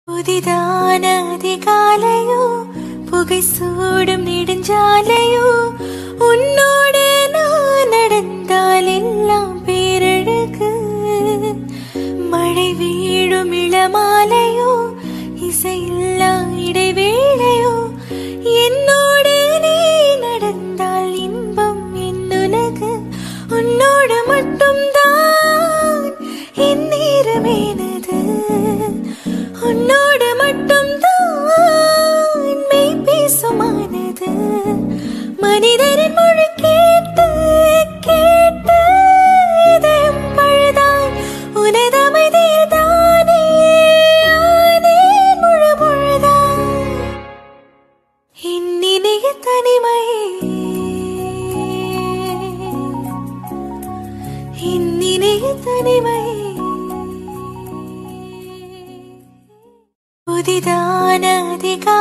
புதிதான அதிகாலையோ புகை சூடும் நெடுஞ்சாலையோ உன்னோடு நான் நடந்தால் எல்லாம் பேரழகு மழை வீழும் இளமாலையோ இசையில்லா இடைவேளையோ என்னோடு நீ நடந்தால் இன்பம் என்னுலகு உன்னோடு மட்டும்தான் என் நேரமேனது உன்னோடு மட்டும்தான் மெய் பேசுமானது மனிதரின் மொழி கேட்டு கேட்டு இதயம் பழுதான் உனது அமைதியில் தானே ஆனே முழு முழுதான் இந்நினைய தனிமையே இந்நினைய தனிமையே புதிதான அதிகாலை